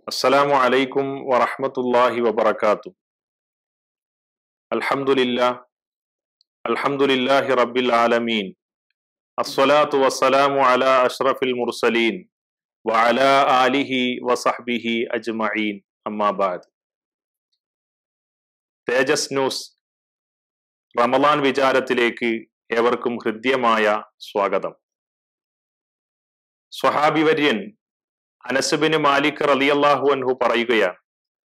السلام عليكم ورحمة الله وبركاته الحمد لله الحمد لله رب العالمين الصلاة والسلام على أشرف المرسلين وعلى آله وصحبه أجمعين أما بعد തേജസ് news Ramadan വിചാരത്തിലേക്ക് ഏവർക്കും ഹൃദ്യമായ സ്വാഗതം സ്വഹാബിവര്യൻ അനസുബിന് മാലിക് റലിയല്ലാഹു അൻഹു പറയുകയാണ്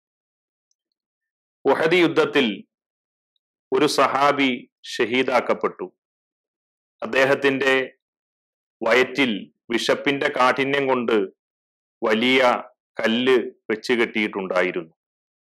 ഉഹദി യുദ്ധത്തിൽ ഒരു സഹാബി ഷഹീദാക്കപ്പെട്ടു അദ്ദേഹത്തിന്റെ വയറ്റിൽ വിഷപ്പിന്റെ കാഠിന്യം കൊണ്ട് വലിയ കല്ല് വെച്ച് കെട്ടിയിട്ടുണ്ടായിരുന്നു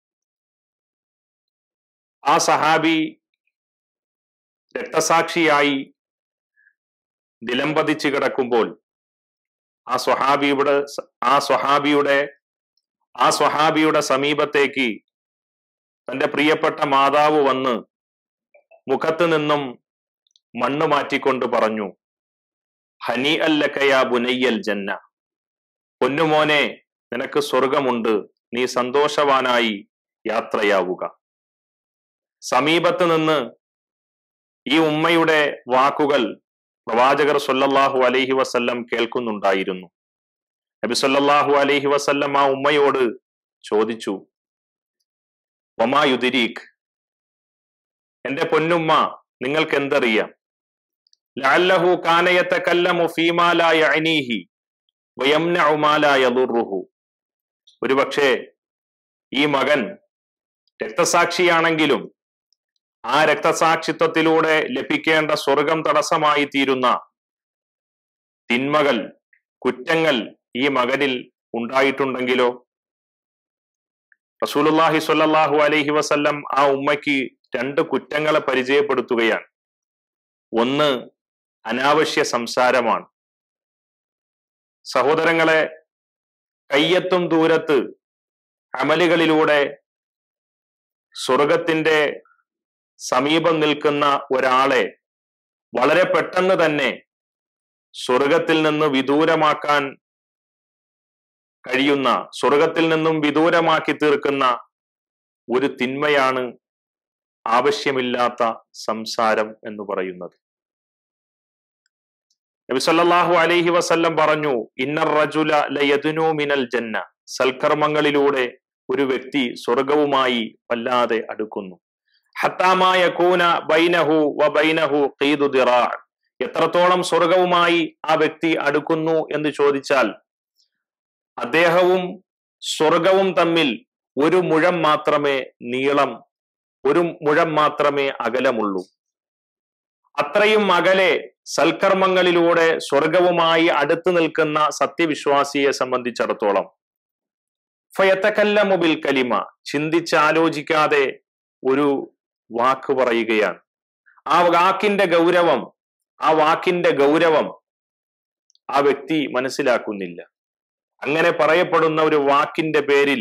ആ സഹാബി രക്തസാക്ഷിയായി നിലംപതിച്ച് കിടക്കുമ്പോൾ ആ സ്വഹാബിയുടെ ആ സ്വഹാബിയുടെ ആ സ്വഹാബിയുടെ സമീപത്തേക്ക് തന്റെ പ്രിയപ്പെട്ട മാതാവ് വന്ന് മുഖത്ത് നിന്നും മണ്ണ് മാറ്റിക്കൊണ്ട് പറഞ്ഞു ഹനി അല്ലക്കയ ബുനയ്യൽ ജന്ന പൊന്നുമോനെ നിനക്ക് സ്വർഗമുണ്ട് നീ സന്തോഷവാനായി യാത്രയാവുക സമീപത്ത് നിന്ന് ഈ ഉമ്മയുടെ വാക്കുകൾ പ്രവാചകർ സൊല്ലല്ലാഹു അലൈഹി വസല്ലം കേൾക്കുന്നുണ്ടായിരുന്നു നബി സല്ലല്ലാഹു അലൈഹി വസല്ലം ആ ഉമ്മയോട് ചോദിച്ചു ഒമാ യുദിരീഖ് എന്റെ പൊന്നുമ്മ നിങ്ങൾക്ക് എന്തറിയാം ലഅല്ലഹു കാന യതകല്ലമു ഫീമാ ലാ യഅനീഹി വയംനഉ മാ ലാ യദുറുഹു ഒരുപക്ഷേ ഈ മകൻ രക്തസാക്ഷിയാണെങ്കിലും ആ രക്തസാക്ഷിത്വത്തിലൂടെ ലഭിക്കേണ്ട സ്വർഗം തടസ്സമായി തീരുന്ന തിന്മകൾ കുറ്റങ്ങൾ ഈ മകനിൽ ഉണ്ടായിട്ടുണ്ടെങ്കിലോ റസൂലുല്ലാഹി സ്വല്ലല്ലാഹു അലൈഹി വസല്ലം ആ ഉമ്മയ്ക്ക് രണ്ട് കുറ്റങ്ങളെ പരിചയപ്പെടുത്തുകയാണ് ഒന്ന് അനാവശ്യ സംസാരമാണ് സഹോദരങ്ങളെ കയ്യെത്തും ദൂരത്ത് അമലുകളിലൂടെ സ്വർഗത്തിന്റെ സമീപം നിൽക്കുന്ന ഒരാളെ വളരെ പെട്ടെന്ന് തന്നെ സ്വർഗത്തിൽ നിന്ന് വിദൂരമാക്കാൻ കഴിയുന്ന സ്വർഗത്തിൽ നിന്നും വിദൂരമാക്കി തീർക്കുന്ന ഒരു തിന്മയാണ് ആവശ്യമില്ലാത്ത സംസാരം എന്ന് പറയുന്നത് നബി സല്ലല്ലാഹു അലൈഹി വസല്ലം പറഞ്ഞു ഇന്നർ റജുല ലയദ്നു മിനൽ ജന്ന സൽക്കർമ്മങ്ങളിലൂടെ ഒരു വ്യക്തി സ്വർഗവുമായി വല്ലാതെ അടുക്കുന്നു ഹത്താമായ കൂന ബൈനഹു വ ബൈനഹു ഖീദു ദിറാ എത്രത്തോളം സ്വർഗവുമായി ആ വ്യക്തി അടുക്കുന്നു എന്ന് ചോദിച്ചാൽ അദ്ദേഹവും സ്വർഗവും തമ്മിൽ ഒരു മുഴം മാത്രമേ നീളം ഒരു മുഴം മാത്രമേ അകലമുള്ളൂ അത്രയും അകലെ സൽക്കർമ്മങ്ങളിലൂടെ സ്വർഗവുമായി അടുത്തു നിൽക്കുന്ന സത്യവിശ്വാസിയെ സംബന്ധിച്ചിടത്തോളം ഫയത്തക്കല്ലമുബിൽ കലിമ ചിന്തിച്ചാലോചിക്കാതെ ഒരു വാക്ക് പറയുകയാണ് ആ വാക്കിന്റെ ഗൗരവം ആ വാക്കിന്റെ ഗൗരവം ആ വ്യക്തി മനസ്സിലാക്കുന്നില്ല അങ്ങനെ പറയപ്പെടുന്ന ഒരു വാക്കിന്റെ പേരിൽ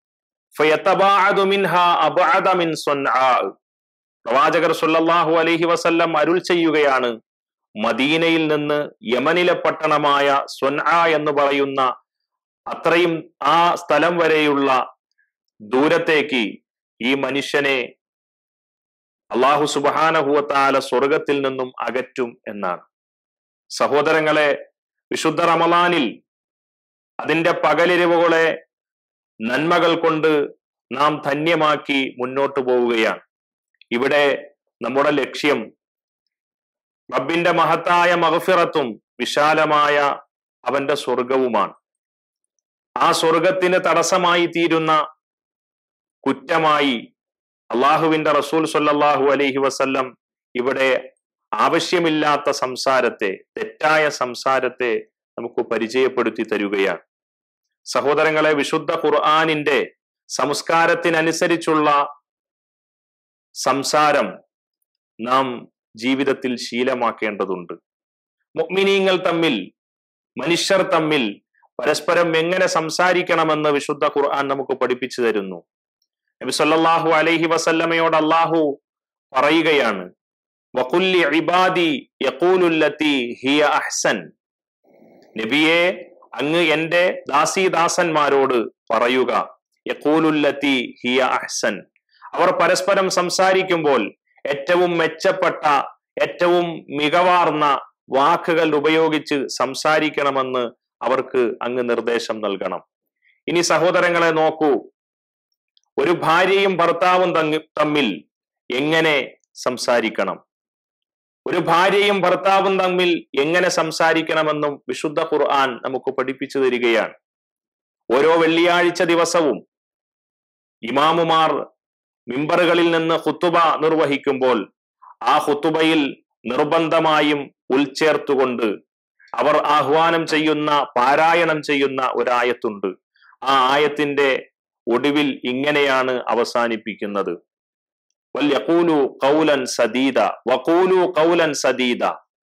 പ്രവാചകർ സല്ലല്ലാഹു അലൈഹി വസല്ലം അരുൾ ചെയ്യുകയാണ് മദീനയിൽ നിന്ന് യമനിലെ പട്ടണമായ സ്വൻആ എന്ന് പറയുന്ന അത്രയും ആ സ്ഥലം വരെയുള്ള ദൂരത്തേക്ക് ഈ മനുഷ്യനെ അള്ളാഹു സുബാനഹുവത്താല സ്വർഗത്തിൽ നിന്നും അകറ്റും എന്നാണ് സഹോദരങ്ങളെ വിശുദ്ധ റമലാനിൽ അതിന്റെ പകലിരിവുകളെ നന്മകൾ കൊണ്ട് നാം ധന്യമാക്കി മുന്നോട്ട് പോവുകയാണ് ഇവിടെ നമ്മുടെ ലക്ഷ്യം റബ്ബിന്റെ മഹത്തായ മഹഫിറത്തും വിശാലമായ അവന്റെ സ്വർഗവുമാണ് ആ സ്വർഗത്തിന് തടസ്സമായി തീരുന്ന കുറ്റമായി അള്ളാഹുവിന്റെ റസൂൽ സല്ലാഹു അലൈഹി വസല്ലം ഇവിടെ ആവശ്യമില്ലാത്ത സംസാരത്തെ തെറ്റായ സംസാരത്തെ നമുക്ക് പരിചയപ്പെടുത്തി തരികയാണ് സഹോദരങ്ങളെ വിശുദ്ധ ഖുർആാനിന്റെ സംസ്കാരത്തിനനുസരിച്ചുള്ള സംസാരം നാം ജീവിതത്തിൽ ശീലമാക്കേണ്ടതുണ്ട് മുഗ്മിനീങ്ങൾ തമ്മിൽ മനുഷ്യർ തമ്മിൽ പരസ്പരം എങ്ങനെ സംസാരിക്കണമെന്ന് വിശുദ്ധ ഖുർആൻ നമുക്ക് പഠിപ്പിച്ചു തരുന്നു നബി സല്ലല്ലാഹു അലൈഹി വസല്ലമയോട് അള്ളാഹു പറയുകയാണ് വഖുല്ലി ഇബാദി യഖൂലുല്ലത്തി ഹിയ അഹ്സൻ നബിയെ അങ്ങ് എന്റെ ദാസീദാസന്മാരോട് പറയുക യഖൂലുല്ലത്തി ഹിയ അഹ്സൻ അവർ പരസ്പരം സംസാരിക്കുമ്പോൾ ഏറ്റവും മെച്ചപ്പെട്ട ഏറ്റവും മികവാർന്ന വാക്കുകൾ ഉപയോഗിച്ച് സംസാരിക്കണമെന്ന് അവർക്ക് അങ്ങ് നിർദ്ദേശം നൽകണം ഇനി സഹോദരങ്ങളെ നോക്കൂ ഒരു ഭാര്യയും ഭർത്താവും തങ്ങി- തമ്മിൽ എങ്ങനെ സംസാരിക്കണം ഒരു ഭാര്യയും ഭർത്താവും തമ്മിൽ എങ്ങനെ സംസാരിക്കണമെന്നും വിശുദ്ധ ഖുർആൻ നമുക്ക് പഠിപ്പിച്ചു തരികയാണ് ഓരോ വെള്ളിയാഴ്ച ദിവസവും ഇമാമുമാർ മിമ്പറുകളിൽ നിന്ന് ഹുത്തുബ നിർവഹിക്കുമ്പോൾ ആ ഹുത്തുബയിൽ നിർബന്ധമായും ഉൾച്ചേർത്തുകൊണ്ട് അവർ ആഹ്വാനം ചെയ്യുന്ന പാരായണം ചെയ്യുന്ന ഒരായത്തുണ്ട് ആ ആയത്തിന്റെ ഒടുവിൽ ഇങ്ങനെയാണ് അവസാനിപ്പിക്കുന്നത് വല്യഖൂലു ഖൗലൻ സദീദ വഖൂലു ഖൗലൻ സദീദ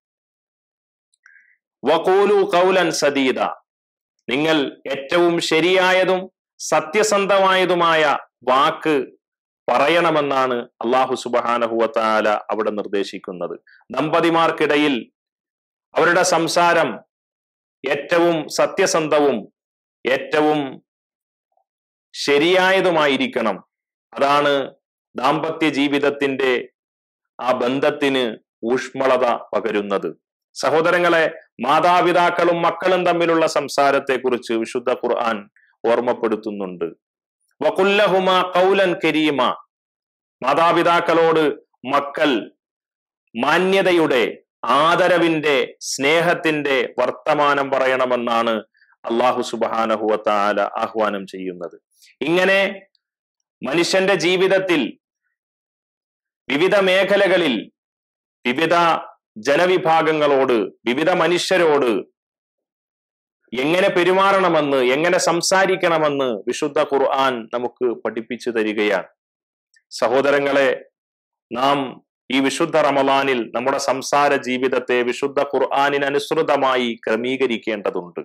വഖൂലു ഖൗലൻ സദീദ നിങ്ങൾ ഏറ്റവും ശരിയായതും സത്യസന്ധമായതുമായ വാക്ക് പറയണമെന്നാണ് അള്ളാഹു സുബഹാനഹുവത്താല അവിടെ നിർദ്ദേശിക്കുന്നത് ദമ്പതിമാർക്കിടയിൽ അവരുടെ സംസാരം ഏറ്റവും സത്യസന്ധവും ഏറ്റവും ശരിയായതുമായിരിക്കണം അതാണ് ദാമ്പത്യ ജീവിതത്തിന്റെ ആ ബന്ധത്തിന് ഊഷ്മളത പകരുന്നത് സഹോദരങ്ങളെ മാതാപിതാക്കളും മക്കളും തമ്മിലുള്ള സംസാരത്തെ കുറിച്ച് വിശുദ്ധ ഖുർആൻ ഓർമ്മപ്പെടുത്തുന്നുണ്ട് വകുല്ലഹുമ കൗലൻ കരീമ മാതാപിതാക്കളോട് മക്കൾ മാന്യതയുടെ ആദരവിന്റെ സ്നേഹത്തിന്റെ വർത്തമാനം പറയണമെന്നാണ് അള്ളാഹു സുബാനഹുവത്താല ആഹ്വാനം ചെയ്യുന്നത് ഇങ്ങനെ മനുഷ്യന്റെ ജീവിതത്തിൽ വിവിധ മേഖലകളിൽ വിവിധ ജനവിഭാഗങ്ങളോട് വിവിധ മനുഷ്യരോട് എങ്ങനെ പെരുമാറണമെന്ന് എങ്ങനെ സംസാരിക്കണമെന്ന് വിശുദ്ധ ഖുർആൻ നമുക്ക് പഠിപ്പിച്ചു തരികയാണ് സഹോദരങ്ങളെ നാം ഈ വിശുദ്ധ റമലാനിൽ നമ്മുടെ സംസാര ജീവിതത്തെ വിശുദ്ധ ഖുർആാനിനനുസൃതമായി ക്രമീകരിക്കേണ്ടതുണ്ട്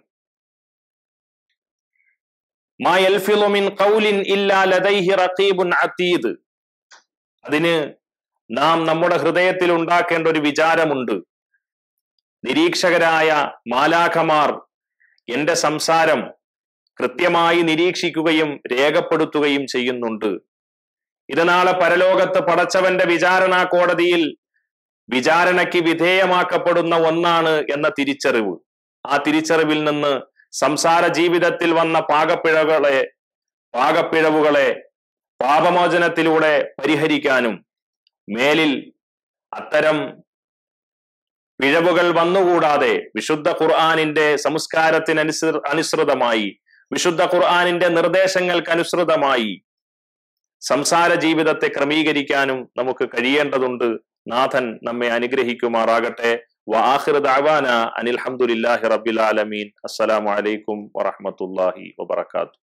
മാ യൽഫിളു മിൻ ഖൗലിൻ ഇല്ലാ ലദൈഹി റഖീബുൻ അതീദ് അതിന് നാം നമ്മുടെ ഹൃദയത്തിൽ ഉണ്ടാക്കേണ്ട ഒരു വിചാരമുണ്ട് നിരീക്ഷകരായ മാലാഖമാർ എന്റെ സംസാരം കൃത്യമായി നിരീക്ഷിക്കുകയും രേഖപ്പെടുത്തുകയും ചെയ്യുന്നുണ്ട് ഇത് നാളെ പരലോകത്ത് പടച്ചവന്റെ വിചാരണാ കോടതിയിൽ വിചാരണയ്ക്ക് വിധേയമാക്കപ്പെടുന്ന ഒന്നാണ് എന്ന തിരിച്ചറിവ് ആ തിരിച്ചറിവിൽ നിന്ന് സംസാര ജീവിതത്തിൽ വന്ന പാകപ്പിഴകളെ പാകപ്പിഴവുകളെ പാപമോചനത്തിലൂടെ പരിഹരിക്കാനും മേലിൽ അത്തരം പിഴവുകൾ വന്നുകൂടാതെ വിശുദ്ധ ഖുർആാനിന്റെ സംസ്കാരത്തിനനുസൃ അനുസൃതമായി വിശുദ്ധ ഖുർആാനിന്റെ നിർദ്ദേശങ്ങൾക്ക് അനുസൃതമായി സംസാര ജീവിതത്തെ ക്രമീകരിക്കാനും നമുക്ക് കഴിയേണ്ടതുണ്ട് നാഥൻ നമ്മെ അനുഗ്രഹിക്കുമാറാകട്ടെ വാഹിർ ദാവാന അനിൽഹമുല്ലാഹി റബ്ബിൽ ആലമീൻ അസ്സലാമു അലൈക്കും വറഹമത്തുല്ലാഹി വബർക്കാത്തു